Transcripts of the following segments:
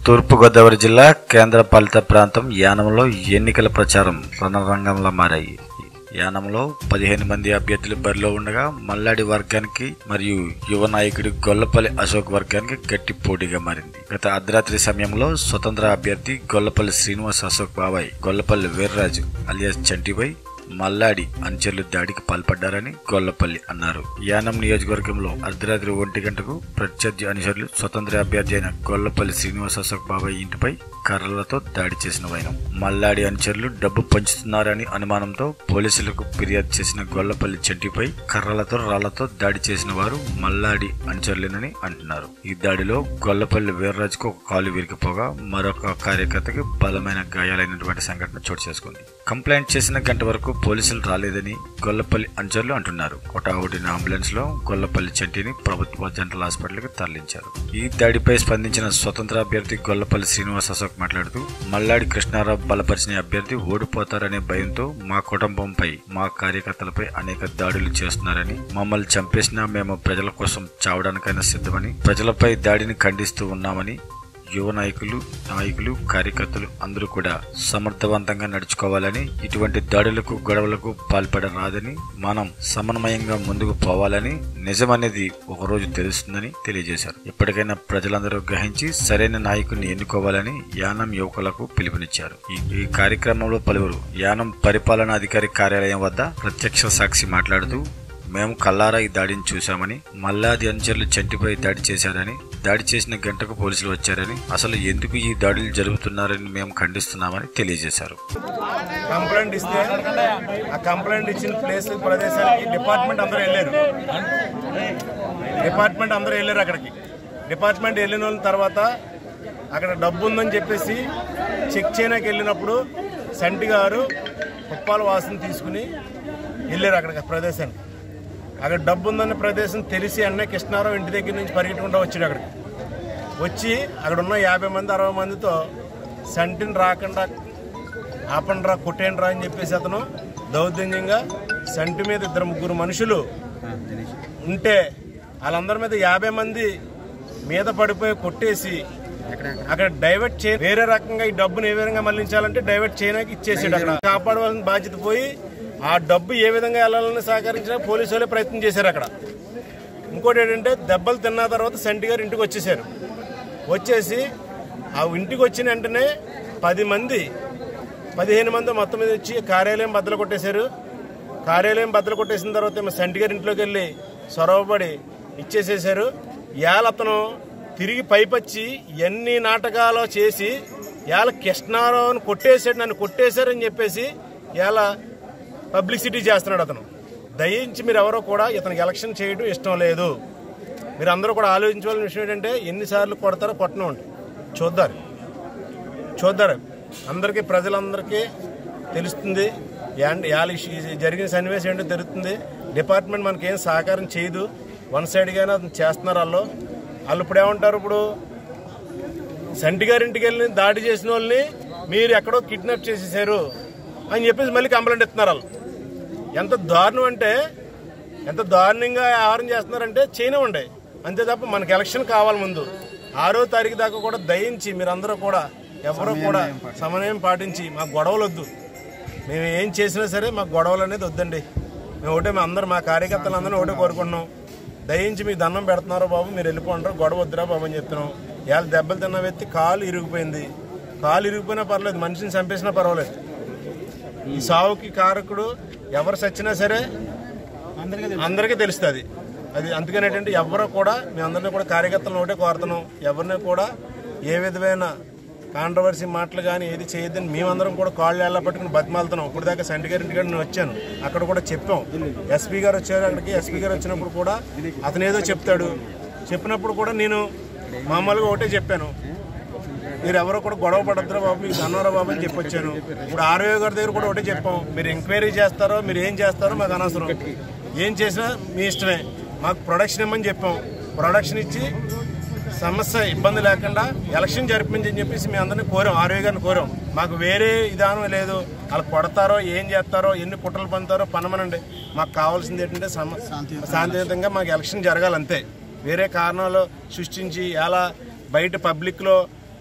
తూర్పుగోదావరి జిల్లా కేంద్రపాలిత ప్రాంతం యానంలో ఎన్నికల ప్రచారం రణరంగంలా మారాయి యానంలో పదిహేను మంది అభ్యర్థులు బరిలో ఉండగా మల్లాడి వర్గానికి మరియు యువ నాయకుడి గొల్లపల్లి అశోక్ వర్గానికి గట్టి పోటీగా మారింది గత అర్ధరాత్రి సమయంలో స్వతంత్ర అభ్యర్థి గొల్లపల్లి శ్రీనివాస్ అశోక్ బాబాయ్ గొల్లపల్లి వీర్రాజు అలియాస్ చంటిబాయ్ మల్లాడి అంచెలు దాడికి పాల్పడ్డారని గొల్లపల్లి అన్నారు యానం నియోజకవర్గంలో అర్ధరాత్రి ఒంటి గంటకు ప్రత్యర్థి అనుచరులు స్వతంత్ర అభ్యర్థి అయిన గొల్లపల్లి శ్రీనివాస్ అశోక్ బాబాయ్ ఇంటిపై కర్రలతో దాడి చేసిన వైనం మల్లాడి అనుచరులు డబ్బు పంచుతున్నారని అనుమానంతో పోలీసులకు ఫిర్యాదు చేసిన గొల్లపల్లి చెంటిపై కర్రలతో రాళ్లతో దాడి చేసిన వారు మల్లాడి అనుచరులేనని అంటున్నారు ఈ దాడిలో గొల్లపల్లి వీర్రాజుకు ఒక కాలు విరిగిపోగా మరొక కార్యకర్తకి బలమైన గాయాలైనటువంటి సంఘటన చోటు చేసుకుంది కంప్లైంట్ చేసిన గంట వరకు పోలీసులు రాలేదని గొల్లపల్లి అనుచరులు అంటున్నారు కొటాహుడిన అంబులెన్స్ లో గొల్లపల్లి చెంటిని ప్రభుత్వ జనరల్ హాస్పిటల్ కి తరలించారు ఈ దాడిపై స్పందించిన స్వతంత్ర అభ్యర్థి గొల్లపల్లి శ్రీనివాస్ అశోక్ మాట్లాడుతూ మల్లాడి కృష్ణారావు బలపరిచిన అభ్యర్థి ఓడిపోతారనే భయంతో మా కుటుంబంపై మా కార్యకర్తలపై అనేక దాడులు చేస్తున్నారని మమ్మల్ని చంపేసినా మేము ప్రజల కోసం చావడానికైనా సిద్ధమని ప్రజలపై దాడిని ఖండిస్తూ ఉన్నామని యువ నాయకులు నాయకులు కార్యకర్తలు అందరూ కూడా సమర్థవంతంగా నడుచుకోవాలని ఇటువంటి దాడులకు గొడవలకు పాల్పడరాదని మనం సమన్వయంగా ముందుకు పోవాలని నిజమనేది ఒకరోజు తెలుస్తుందని తెలియజేశారు ఇప్పటికైనా ప్రజలందరూ గ్రహించి సరైన నాయకుడిని ఎన్నుకోవాలని యానం యువకులకు పిలుపునిచ్చారు ఈ ఈ కార్యక్రమంలో పలువురు యానం పరిపాలనాధికారి కార్యాలయం వద్ద ప్రత్యక్ష సాక్షి మాట్లాడుతూ మేము కల్లారా ఈ దాడిని చూశామని మల్లాది అనుచరులు చంటిపై దాడి చేశారని దాడి చేసిన గంటకు పోలీసులు వచ్చారని అసలు ఎందుకు ఈ దాడులు జరుగుతున్నారని మేము ఖండిస్తున్నామని తెలియజేశారు కంప్లైంట్ ఇస్తే ఆ కంప్లైంట్ ఇచ్చిన ప్లేస్ ప్రదేశానికి డిపార్ట్మెంట్ అందరూ వెళ్ళారు డిపార్ట్మెంట్ అందరూ వెళ్ళారు అక్కడికి డిపార్ట్మెంట్ వెళ్ళిన వాళ్ళ తర్వాత అక్కడ డబ్బు ఉందని చెప్పేసి చెక్ చేయడానికి వెళ్ళినప్పుడు సంటి గారు కుప్పాల వాసన తీసుకుని వెళ్ళారు అక్కడికి ఆ ప్రదేశానికి అక్కడ డబ్బు ఉందన్న ప్రదేశం తెలిసి అన్న కృష్ణారావు ఇంటి దగ్గర నుంచి పరిగెట్టుకుంటూ వచ్చాడు అక్కడికి వచ్చి అక్కడ ఉన్న యాభై మంది అరవై మందితో సంటిని రాకుండా ఆపండ్రా కొట్టేయండిరా అని చెప్పేసి అతను దౌర్జన్యంగా సంటి మీద ఇద్దరు ముగ్గురు మనుషులు ఉంటే వాళ్ళందరి మీద యాభై మంది మీద పడిపోయి కొట్టేసి అక్కడ డైవర్ట్ చే వేరే రకంగా ఈ డబ్బును ఏ విధంగా మళ్లించాలంటే డైవర్ట్ చేయడానికి ఇచ్చేసాడు అక్కడ కాపాడవలసిన బాధ్యత పోయి ఆ డబ్బు ఏ విధంగా వెళ్ళాలని సహకరించిన పోలీసు వాళ్ళే ప్రయత్నం చేశారు అక్కడ ఇంకోటి ఏంటంటే దెబ్బలు తిన్న తర్వాత సంటి గారు ఇంటికి వచ్చేసారు వచ్చేసి ఆ ఇంటికి వచ్చిన వెంటనే పది మంది పదిహేను మంది మొత్తం మీద వచ్చి కార్యాలయం బద్దలు కొట్టేశారు కార్యాలయం బద్దలు కొట్టేసిన తర్వాత ఏమో సంటి గారి ఇంట్లోకి వెళ్ళి సొరవబడి ఇచ్చేసేసారు ఇవాళ అతను తిరిగి పైపచ్చి ఎన్ని నాటకాలు చేసి ఇవాళ కృష్ణారావుని కొట్టేశాడు నన్ను కొట్టేశారని చెప్పేసి ఇవాళ పబ్లిసిటీ చేస్తున్నాడు అతను దయించి మీరు ఎవరో కూడా ఇతనికి ఎలక్షన్ చేయడం ఇష్టం లేదు మీరు అందరూ కూడా ఆలోచించవలసిన విషయం ఏంటంటే ఎన్నిసార్లు కొడతారో కొట్టనండి చూద్దారు చూద్దారు అందరికీ ప్రజలందరికీ తెలుస్తుంది యాండ్ యాల ఇష్యూ- జరిగిన సన్నివేశం ఏంటో తెలుస్తుంది డిపార్ట్మెంట్ మనకేం సహకారం చేయదు వన్ సైడ్గానే అతను చేస్తున్నారు వాళ్ళు వాళ్ళు ఇప్పుడు ఏమంటారు ఇప్పుడు సంటి గారింటికి వెళ్ళి దాడి చేసిన వాళ్ళని మీరు ఎక్కడో కిడ్నాప్ చేసేసారు అని చెప్పేసి మళ్ళీ కంప్లైంట్ ఇస్తున్నారు వాళ్ళు ఎంత దారుణం అంటే ఎంత దారుణంగా వ్యవహారం చేస్తున్నారంటే చేయనివ్వండి అంతే తప్ప మనకి ఎలక్షన్ కావాలి ముందు ఆరో తారీఖు దాకా కూడా దయించి మీరందరూ కూడా ఎవరో కూడా సమన్వయం పాటించి మాకు గొడవలు వద్దు మేము ఏం చేసినా సరే మాకు గొడవలు అనేది వద్దండి మేము ఒకటే మేము అందరూ మా కార్యకర్తలు అందరూ ఒకటే కోరుకుంటున్నాం దయించి మీకు దండం పెడుతున్నారో బాబు మీరు వెళ్ళిపోంటారు గొడవ వద్దురా బాబు అని చెప్తున్నాం ఇవాళ దెబ్బలు తిన్న వ్యక్తి కాలు ఇరిగిపోయింది కాలు ఇరిగిపోయినా పర్లేదు మనిషిని చంపేసినా పర్వాలేదు ఈ సావుకి కారకుడు ఎవరు చచ్చినా సరే అందరికీ తెలుస్తుంది అది అందుకని ఏంటంటే ఎవరు కూడా మీ అందరినీ కూడా కార్యకర్తలను ఒకటే కోరుతున్నాం ఎవరిని కూడా ఏ విధమైన కాంట్రవర్సీ మాటలు కానీ ఏది చేయొద్దని మేమందరం కూడా కాళ్ళు ఎలా పట్టుకుని బతిమాలుతున్నాం ఇప్పుడు దాకా సంటి గారి ఇంటికాడ నేను వచ్చాను అక్కడ కూడా చెప్పాం ఎస్పీ గారు వచ్చారు అక్కడికి ఎస్పీ గారు వచ్చినప్పుడు కూడా అతను ఏదో చెప్తాడు చెప్పినప్పుడు కూడా నేను మామూలుగా ఒకటే చెప్పాను మీరు ఎవరో కూడా గొడవ పడద్దురా బాబు మీకు అన్నారా బాబు అని చెప్పి వచ్చాను ఇప్పుడు ఆర్ఓ గారి దగ్గర కూడా ఒకటే చెప్పాం మీరు ఎంక్వైరీ చేస్తారో మీరు ఏం చేస్తారో మాకు అనవసరం ఏం చేసినా మీ ఇష్టమే మాకు ప్రొడక్షన్ ఇమ్మని చెప్పాం ప్రొడక్షన్ ఇచ్చి సమస్య ఇబ్బంది లేకుండా ఎలక్షన్ జరిపించని చెప్పేసి మేము అందరినీ కోరాం ఆర్వీ గారిని కోరాం మాకు వేరే విధానం లేదు వాళ్ళు కొడతారో ఏం చేస్తారో ఎన్ని కుట్రలు పంతారో పనమనండి మాకు కావాల్సింది ఏంటంటే సమ శాంతియుతంగా మాకు ఎలక్షన్ జరగాలి అంతే వేరే కారణాలు సృష్టించి ఎలా బయట పబ్లిక్లో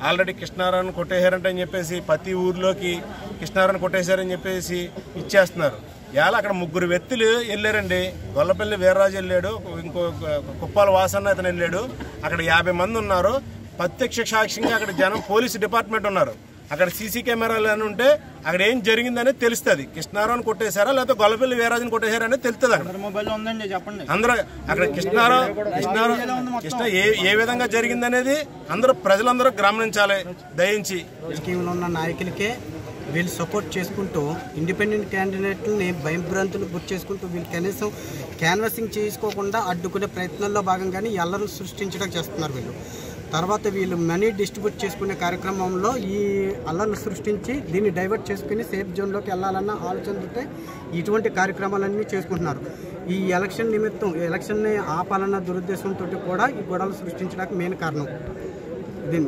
ఆల్రెడీ కృష్ణారావుని కొట్టేశారంట అని చెప్పేసి ప్రతి ఊర్లోకి కృష్ణారావుని కొట్టేశారని చెప్పేసి ఇచ్చేస్తున్నారు ఇవాళ అక్కడ ముగ్గురు వ్యక్తులు వెళ్ళారండి గొల్లపల్లి వీర్రాజు వెళ్ళాడు ఇంకో కుప్పాల వాసన్న అతను వెళ్ళాడు అక్కడ యాభై మంది ఉన్నారు ప్రత్యక్ష సాక్ష్యంగా అక్కడ జనం పోలీసు డిపార్ట్మెంట్ ఉన్నారు అక్కడ సీసీ కెమెరాలు అని ఉంటే అక్కడ ఏం జరిగిందనేది తెలుస్తుంది కృష్ణారావుని కొట్టేశారా లేకపోతే గొల్లపల్లి వీర్రాజుని కొట్టేశారా అనేది తెలుస్తుంది అక్కడ మొబైల్ ఉందండి చెప్పండి అందరూ అక్కడ కృష్ణారావు కృష్ణారావు కృష్ణ ఏ ఏ విధంగా జరిగిందనేది అందరూ ప్రజలందరూ గమనించాలి దయించి రాజకీయంలో ఉన్న నాయకులకే వీళ్ళు సపోర్ట్ చేసుకుంటూ ఇండిపెండెంట్ క్యాండిడేట్లని భయభ్రాంతులకు గురి చేసుకుంటూ వీళ్ళు కనీసం క్యాన్వాసింగ్ చేసుకోకుండా అడ్డుకునే ప్రయత్నంలో భాగంగానే ఎల్లరూ సృష్టించడం చేస్తున్నారు వీళ్ళు తర్వాత వీళ్ళు మనీ డిస్ట్రిబ్యూట్ చేసుకునే కార్యక్రమంలో ఈ అల్లర్లు సృష్టించి దీన్ని డైవర్ట్ చేసుకుని సేఫ్ జోన్లోకి వెళ్ళాలన్న ఆలోచనతో ఇటువంటి కార్యక్రమాలన్నీ చేసుకుంటున్నారు ఈ ఎలక్షన్ నిమిత్తం ఈ ఎలక్షన్ని ఆపాలన్న దురుద్దేశంతో కూడా ఈ గొడవలు సృష్టించడానికి మెయిన్ కారణం దీన్ని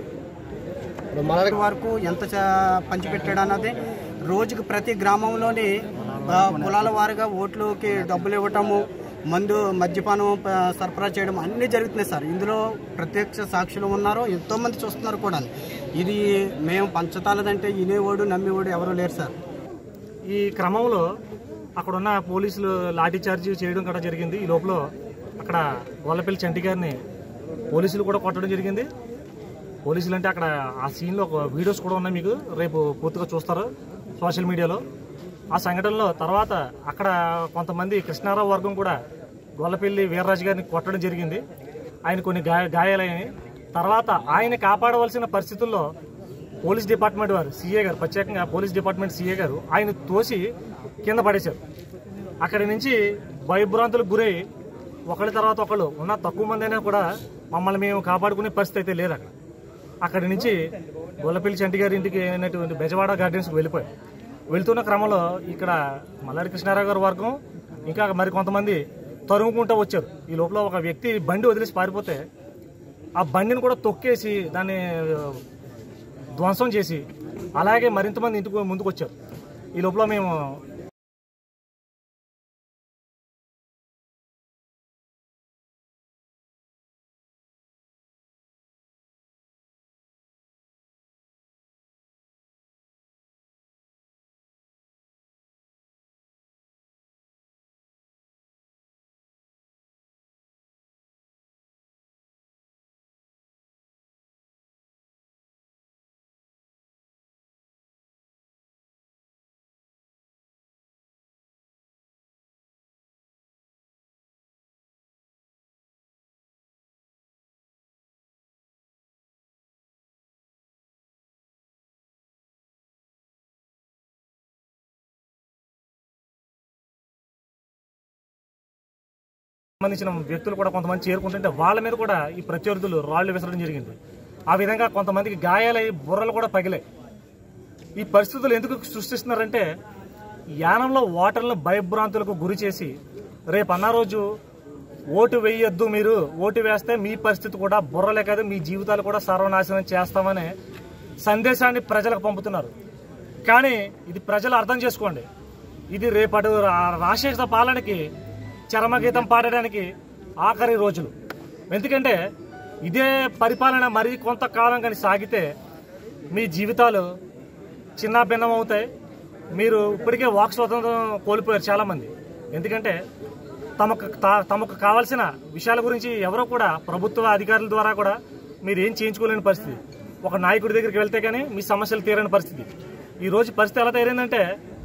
మొదటి వరకు ఎంత చ- పంచిపెట్టాడు అన్నది రోజుకి ప్రతి గ్రామంలోని ఆ, కులాల వారిగా ఓట్లకి డబ్బులు ఇవ్వటము మందు మద్యపానం ప- సరఫరా చేయడం అన్నీ జరుగుతున్నాయి సార్ ఇందులో ప్రత్యక్ష సాక్షులు ఉన్నారు ఎంతోమంది చూస్తున్నారు కూడా ఇది మేము పంచతాలదంటే ఇనేవాడు నమ్మేవాడు ఎవరు లేరు సార్ ఈ క్రమంలో అక్కడున్న పోలీసులు లాఠీ చార్జ్ చేయడం కూడా జరిగింది ఈ లోపల అక్కడ గొల్లపల్లి చంటి గారిని పోలీసులు కూడా కొట్టడం జరిగింది పోలీసులు అంటే అక్కడ ఆ సీన్లో ఒక వీడియోస్ కూడా ఉన్నాయి మీకు రేపు పూర్తిగా చూస్తారు సోషల్ మీడియాలో ఆ సంఘటనలో తర్వాత అక్కడ కొంతమంది కృష్ణారావు వర్గం కూడా గొల్లపల్లి వీర్రాజు గారిని కొట్టడం జరిగింది ఆయన కొన్ని గాయ గాయాలయ్యాయి తర్వాత ఆయన కాపాడవలసిన పరిస్థితుల్లో పోలీస్ డిపార్ట్మెంట్ వారు సీఏ గారు ప్రత్యేకంగా పోలీస్ డిపార్ట్మెంట్ సీఏ గారు ఆయన తోసి కింద పడేశారు అక్కడి నుంచి భయభ్రాంతులకు గురై ఒకళ్ళ తర్వాత ఒకళ్ళు ఉన్న తక్కువ మంది అయినా కూడా మమ్మల్ని మేము కాపాడుకునే పరిస్థితి అయితే లేదు అక్కడ అక్కడి నుంచి గొల్లపల్లి చంటి గారి ఇంటికి అయినటువంటి బెజవాడ గార్డెన్స్కి వెళ్ళిపోయాం వెళ్తున్న క్రమంలో ఇక్కడ మల్లాడి కృష్ణారావు గారి వర్గం ఇంకా మరి కొంతమంది తరుముకుంటూ వచ్చారు ఈ లోపల ఒక వ్యక్తి బండి వదిలేసి పారిపోతే ఆ బండిని కూడా తొక్కేసి దాన్ని ధ్వంసం చేసి అలాగే మరింతమంది ఇంటికి ముందుకు వచ్చారు ఈ లోపల మేము సంబంధించిన వ్యక్తులు కూడా కొంతమంది చేరుకుంటుంటే వాళ్ళ మీద కూడా ఈ ప్రత్యర్థులు రాళ్లు విసరడం జరిగింది ఆ విధంగా కొంతమందికి గాయాలై బుర్రలు కూడా పగిలాయి ఈ పరిస్థితులు ఎందుకు సృష్టిస్తున్నారంటే యానంలో ఓటర్లను భయభ్రాంతులకు గురి చేసి రేపు అన్న రోజు ఓటు వేయొద్దు మీరు ఓటు వేస్తే మీ పరిస్థితి కూడా బుర్రలే కాదు మీ జీవితాలు కూడా సర్వనాశనం చేస్తామనే సందేశాన్ని ప్రజలకు పంపుతున్నారు కానీ ఇది ప్రజలు అర్థం చేసుకోండి ఇది రేపటి రా- రాక్షస పాలనకి చరమగీతం పాడడానికి ఆఖరి రోజులు ఎందుకంటే ఇదే పరిపాలన మరి కొంతకాలం కానీ సాగితే మీ జీవితాలు చిన్న భిన్నం అవుతాయి మీరు ఇప్పటికే వాక్ స్వాతంత్రం కోల్పోయారు చాలామంది ఎందుకంటే తమకు తా- తమకు కావాల్సిన విషయాల గురించి ఎవరో కూడా ప్రభుత్వ అధికారుల ద్వారా కూడా మీరు ఏం చేయించుకోలేని పరిస్థితి ఒక నాయకుడి దగ్గరికి వెళ్తే కానీ మీ సమస్యలు తీరని పరిస్థితి ఈ రోజు పరిస్థితి ఎలా తయారైందంటే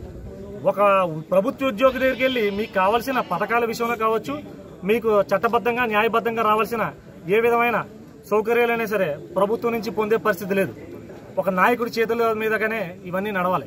ఒక ప్రభుత్వ ఉద్యోగి దగ్గరికి వెళ్ళి మీకు కావాల్సిన పథకాల విషయంలో కావచ్చు మీకు చట్టబద్ధంగా న్యాయబద్ధంగా రావాల్సిన ఏ విధమైన సౌకర్యాలైనా సరే ప్రభుత్వం నుంచి పొందే పరిస్థితి లేదు ఒక నాయకుడి చేతుల మీదగానే ఇవన్నీ నడవాలి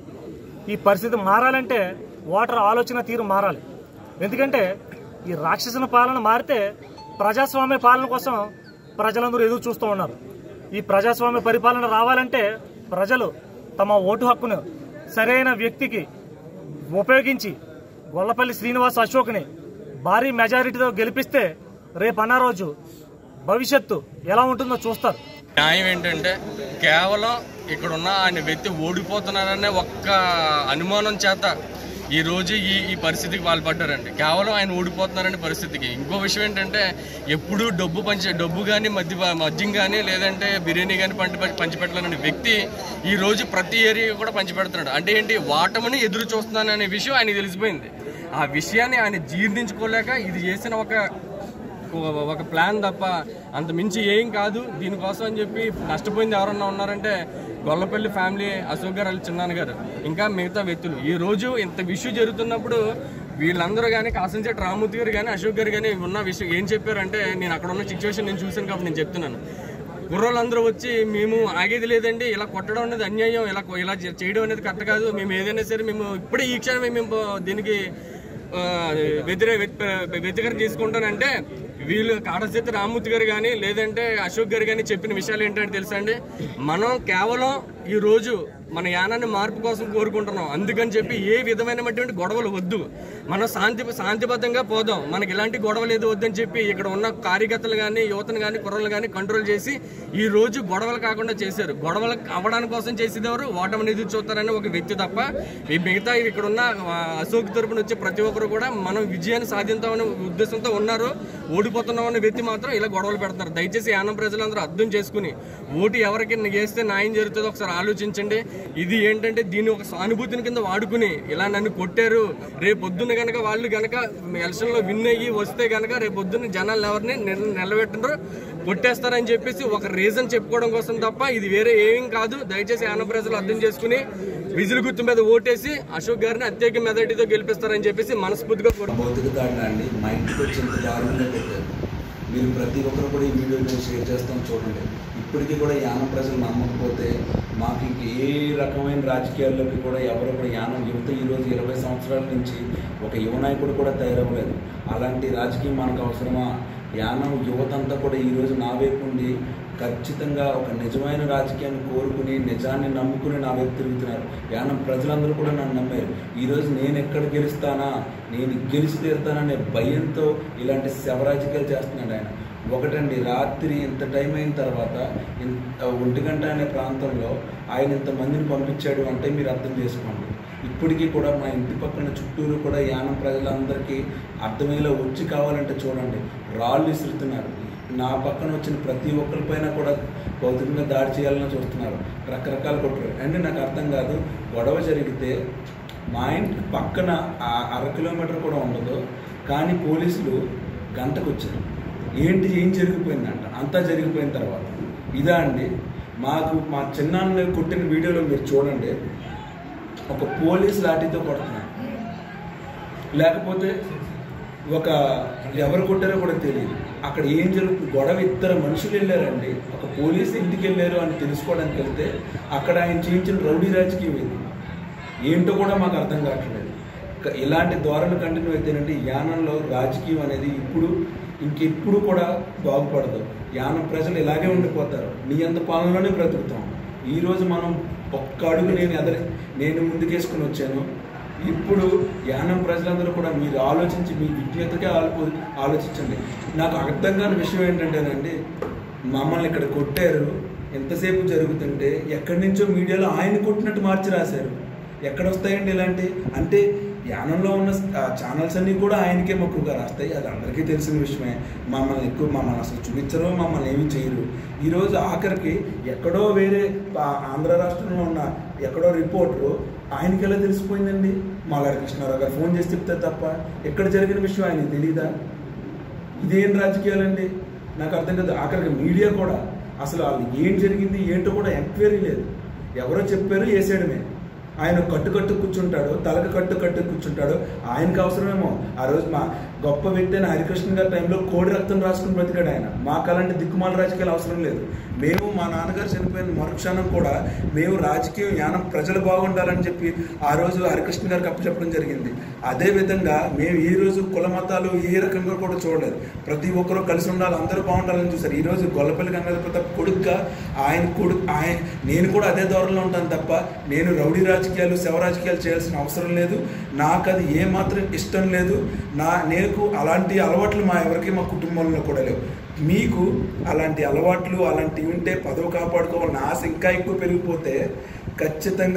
ఈ పరిస్థితి మారాలంటే ఓటర్ ఆలోచన తీరు మారాలి ఎందుకంటే ఈ రాక్షసుల పాలన మారితే ప్రజాస్వామ్య పాలన కోసం ప్రజలందరూ ఎదురు చూస్తూ ఉన్నారు ఈ ప్రజాస్వామ్య పరిపాలన రావాలంటే ప్రజలు తమ ఓటు హక్కును సరైన వ్యక్తికి ఉపయోగించి గొల్లపల్లి శ్రీనివాస్ అశోక్ని భారీ మెజారిటీతో గెలిపిస్తే రేపు అన్న రోజు భవిష్యత్తు ఎలా ఉంటుందో చూస్తారు న్యాయం ఏంటంటే కేవలం ఇక్కడ ఉన్న ఆయన వ్యక్తి ఓడిపోతున్నారనే ఒక్క అనుమానం చేత ఈ రోజు ఈ ఈ పరిస్థితికి పాల్పడ్డారండి కేవలం ఆయన ఓడిపోతున్నారనే పరిస్థితికి ఇంకో విషయం ఏంటంటే ఎప్పుడూ డబ్బు పంచి డబ్బు కానీ మద్య మద్యం కానీ లేదంటే బిర్యానీ కానీ పంచి పంచిపెట్టాలనే వ్యక్తి ఈ రోజు ప్రతి ఏరియా కూడా పంచిపెడుతున్నాడు అంటే ఏంటి వాటమని ఎదురు చూస్తున్నాననే విషయం ఆయనకి తెలిసిపోయింది ఆ విషయాన్ని ఆయన జీర్ణించుకోలేక ఇది చేసిన ఒక ఒక ప్లాన్ తప్ప అంత మించి ఏం కాదు దీనికోసం అని చెప్పి నష్టపోయింది ఎవరన్నా ఉన్నారంటే గొల్లపల్లి ఫ్యామిలీ అశోక్ గారు వాళ్ళ చిన్నాన్న గారు ఇంకా మిగతా వ్యక్తులు ఈ రోజు ఇంత విషయం జరుగుతున్నప్పుడు వీళ్ళందరూ కానీ కాసంచేటి రామూర్తి గారు కానీ అశోక్ గారు కానీ ఉన్న విషయం ఏం చెప్పారంటే నేను అక్కడ ఉన్న సిచ్యువేషన్ నేను చూశాను కాబట్టి నేను చెప్తున్నాను కుర్రోళ్ళందరూ వచ్చి మేము ఆగేది లేదండి ఇలా కొట్టడం అనేది అన్యాయం ఇలా ఇలా చేయడం అనేది కరెక్ట్ కాదు మేము ఏదైనా సరే మేము ఇప్పుడే ఈ క్షణమే మేము దీనికి ఆ, వ్యతిరేక వ్యతిరేకత తీసుకుంటానంటే వీళ్ళు కాటసేతి రామ్మూర్తి గారు కానీ లేదంటే అశోక్ గారు కానీ చెప్పిన విషయాలు ఏంటంటే తెలుసా అండి మనం కేవలం ఈ రోజు మన యానాన్ని మార్పు కోసం కోరుకుంటున్నాం అందుకని చెప్పి ఏ విధమైనటువంటి గొడవలు వద్దు మనం శాంతి శాంతిబద్ధంగా పోదాం మనకి ఇలాంటి గొడవలు ఏదో వద్దని చెప్పి ఇక్కడ ఉన్న కార్యకర్తలు కానీ యువతను కానీ కుర్రలు కానీ కంట్రోల్ చేసి ఈ రోజు గొడవలు కాకుండా చేశారు గొడవలు అవ్వడానికి కోసం చేసేదెవరు ఓటమిని ఎదురు చూస్తారని ఒక వ్యక్తి తప్ప ఈ మిగతా ఇక్కడ ఉన్న ఆ, అశోక్ తరపున వచ్చే ప్రతి ఒక్కరు కూడా మనం విజయాన్ని సాధించామనే ఉద్దేశంతో ఉన్నారు ఓడిపోతున్నాం అనే వ్యక్తి మాత్రం ఇలా గొడవలు పెడతారు దయచేసి యానం ప్రజలందరూ అర్థం చేసుకుని ఓటు ఎవరికి వేస్తే న్యాయం జరుగుతుందో ఒకసారి ఆలోచించండి ఇది ఏంటంటే దీన్ని ఒక సానుభూతిని కింద వాడుకుని ఇలా నన్ను కొట్టారు రేపు పొద్దున్న గనక వాళ్ళు గనక ఎలక్షన్ లో విన్ అయ్యి వస్తే గనక రేపు పొద్దున్న జనాలు ఎవరిని నిల- నిలబెట్టరు కొట్టేస్తారని చెప్పేసి ఒక రీజన్ చెప్పుకోవడం కోసం తప్ప ఇది వేరే ఏం కాదు దయచేసి ఆంధ్ర ప్రజలు అర్థం చేసుకుని విజులు గుర్తు మీద ఓటేసి అశోక్ గారిని అత్యధిక మెజార్టీతో గెలిపిస్తారని చెప్పేసి మనస్ఫూర్తిగా కోరు భౌతిక దాడిని అండి మా ఇంటికి వచ్చి ఇంత దారుణంగా పెట్టారు మీరు ప్రతి ఒక్కరు కూడా ఈ వీడియో నేను షేర్ చేస్తాం చూడండి ఇప్పటికీ కూడా యానం ప్రజలు నమ్మకపోతే మాకు ఇంక ఏ రకమైన రాజకీయాల్లోకి కూడా ఎవరు కూడా యానం యువత ఈరోజు ఇరవై సంవత్సరాల నుంచి ఒక యువ నాయకుడు కూడా తయారవ్వలేదు అలాంటి రాజకీయం మనకు అవసరమా యానం యువత అంతా కూడా ఈరోజు నా వైపు ఉండి ఖచ్చితంగా ఒక నిజమైన రాజకీయాన్ని కోరుకుని నిజాన్ని నమ్ముకుని నా వైపు తిరుగుతున్నారు యానం ప్రజలందరూ కూడా నన్ను నమ్మారు ఈరోజు నేను ఎక్కడ గెలుస్తానా నేను గెలిచి తీరుతాననే భయంతో ఇలాంటి శవరాజకీయాలు చేస్తున్నాడు ఆయన ఒకటండి రాత్రి ఇంత టైం అయిన తర్వాత ఇంత ఒంటి గంట అనే ప్రాంతంలో ఆయన ఇంతమందిని పంపించాడు అంటే మీరు అర్థం చేసుకోండి ఇప్పటికీ కూడా మా ఇంటి పక్కన చుట్టూరు కూడా యానం ప్రజలందరికీ అర్థమయ్యేలా వచ్చి కావాలంటే చూడండి రాళ్ళు విసురుతున్నారు నా పక్కన వచ్చిన ప్రతి ఒక్కరిపైన కూడా భౌతికంగా దాడి చేయాలని చూస్తున్నారు రకరకాల కొట్టురు అంటే నాకు అర్థం కాదు గొడవ జరిగితే మా ఇంటి పక్కన ఆ అర కిలోమీటర్ కూడా ఉండదు కానీ పోలీసులు గంటకు వచ్చారు ఏంటి ఏం జరిగిపోయిందంట అంతా జరిగిపోయిన తర్వాత ఇదా అండి మాకు మా చిన్నాన్న కొట్టిన వీడియోలో మీరు చూడండి ఒక పోలీస్ లాఠీతో కొడుతున్నాడు లేకపోతే ఒక ఎవరు కొట్టారో కూడా తెలియదు అక్కడ ఏం జరుగుతుంది గొడవ ఇద్దరు మనుషులు వెళ్ళారండి ఒక పోలీస్ ఇంటికి వెళ్ళారు అని తెలుసుకోవడానికి వెళ్తే అక్కడ ఆయన చేయించిన రౌడీ రాజకీయం ఇది ఏంటో కూడా మాకు అర్థం కావట్లేదు క- ఇలాంటి ధోరణి కంటిన్యూ అయితేనంటే యానంలో రాజకీయం అనేది ఇప్పుడు ఇంకెప్పుడు కూడా బాగుపడదు యానం ప్రజలు ఇలాగే ఉండిపోతారు నీ అంత పాలనలోనే బ్రతుకుతాం ఈరోజు మనం ఒక్క అడుగు నేను ఎదరి నేను ముందుకేసుకుని వచ్చాను ఇప్పుడు యానం ప్రజలందరూ కూడా మీరు ఆలోచించి మీ విజ్ఞతగా ఆలో ఆలోచించండి నాకు అర్థం కాని విషయం ఏంటంటేనండి మమ్మల్ని ఇక్కడ కొట్టారు ఎంతసేపు జరుగుతుంటే ఎక్కడి నుంచో మీడియాలో ఆయన కొట్టినట్టు మార్చి రాశారు ఎక్కడ వస్తాయండి ఇలాంటి అంటే యానంలో ఉన్న ఛానల్స్ అన్నీ కూడా ఆయనకే మక్కువగా రాస్తాయి అది అందరికీ తెలిసిన విషయమే మమ్మల్ని ఎక్కువ మమ్మల్ని అసలు చూపించరు మమ్మల్ని ఏమీ చేయరు ఈరోజు ఆఖరికి ఎక్కడో వేరే ఆ- ఆంధ్ర రాష్ట్రంలో ఉన్న ఎక్కడో రిపోర్టరు ఆయనకి ఎలా తెలిసిపోయిందండి మాలాడి కృష్ణారావు గారు ఫోన్ చేసి చెప్తే తప్ప ఎక్కడ జరిగిన విషయం ఆయనకి తెలియదా ఇదేం రాజకీయాలండి నాకు అర్థం కాదు ఆఖరికి మీడియా కూడా అసలు వాళ్ళు ఏం జరిగింది ఏంటో కూడా ఎంక్వైరీ లేదు ఎవరో చెప్పారు వేసేయడమే ఆయన కట్టు కట్టు కూర్చుంటాడు తలకు కట్టు కట్టు కూర్చుంటాడు ఆయనకు అవసరమేమో ఆ రోజు మా గొప్ప వ్యక్తి అయిన హరికృష్ణ గారి టైంలో కోడి రక్తం రాసుకుని బ్రతికాడు ఆయన మాకు అలాంటి దిక్కుమాల రాజకీయాలు అవసరం లేదు మేము మా నాన్నగారు చనిపోయిన మరుక్షణం కూడా మేము రాజకీయం యానం ప్రజలు బాగుండాలని చెప్పి ఆ రోజు హరికృష్ణ గారికి అప్పచెప్పడం జరిగింది అదే విధంగా మేము ఈ రోజు కుల మతాలు ఏ రకంగా కూడా చూడలేదు ప్రతి ఒక్కరూ కలిసి ఉండాలి అందరూ బాగుండాలని చూశారు ఈ రోజు గొల్లపల్లి గంగాధర ప్రతాప్ కొడుకుగా ఆయన కొడుకు ఆయన నేను కూడా అదే ధోరణిలో ఉంటాను తప్ప నేను రౌడీ రాజకీయాలు శవ రాజకీయాలు చేయాల్సిన అవసరం లేదు నాకు అది ఏమాత్రం ఇష్టం లేదు నా నేను అలాంటి అలవాట్లు మా ఎవరికి మా కుటుంబంలో కూడా లేవు మీకు అలాంటి అలవాట్లు అలాంటివి ఉంటే పదవి కాపాడుకోవాలని ఆశ ఇంకా ఎక్కువ పెరిగిపోతే ఖచ్చితంగా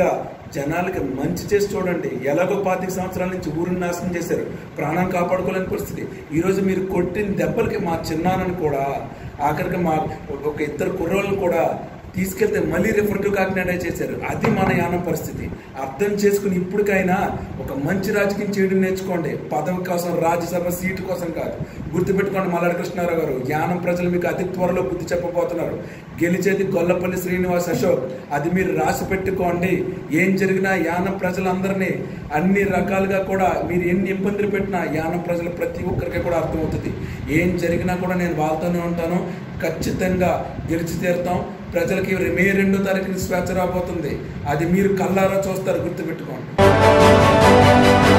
జనాలకి మంచి చేసి చూడండి ఎలాగో పాతిక సంవత్సరాల నుంచి ఊరిని నాశనం చేశారు ప్రాణం కాపాడుకోలేని పరిస్థితి ఈ రోజు మీరు కొట్టిన దెబ్బలకి మా చిన్నాన్నని కూడా ఆఖరికి మా ఒక ఇద్దరు కుర్రోళ్ళని కూడా తీసుకెళ్తే మళ్ళీ రిఫర్ టు కాకినాడ చేశారు అది మన యానం పరిస్థితి అర్థం చేసుకుని ఇప్పటికైనా ఒక మంచి రాజకీయం చేయడం నేర్చుకోండి పదవి కోసం రాజ్యసభ సీటు కోసం కాదు గుర్తుపెట్టుకోండి మల్లాడి కృష్ణారావు గారు యానం ప్రజలు మీకు అతి త్వరలో బుద్ధి చెప్పబోతున్నారు గెలిచేది గొల్లపల్లి శ్రీనివాస్ అశోక్ అది మీరు రాసి పెట్టుకోండి ఏం జరిగినా యానం ప్రజలందరినీ అన్ని రకాలుగా కూడా మీరు ఎన్ని ఇబ్బందులు పెట్టినా యానం ప్రజలు ప్రతి ఒక్కరికి కూడా అర్థమవుతుంది ఏం జరిగినా కూడా నేను వాళ్ళతోనే ఉంటాను ఖచ్చితంగా గెలిచి తీరుతాం ప్రజలకి మే రెండో తారీఖున స్వేచ్ఛ రాబోతుంది అది మీరు కల్లారా చూస్తారు గుర్తుపెట్టుకోండి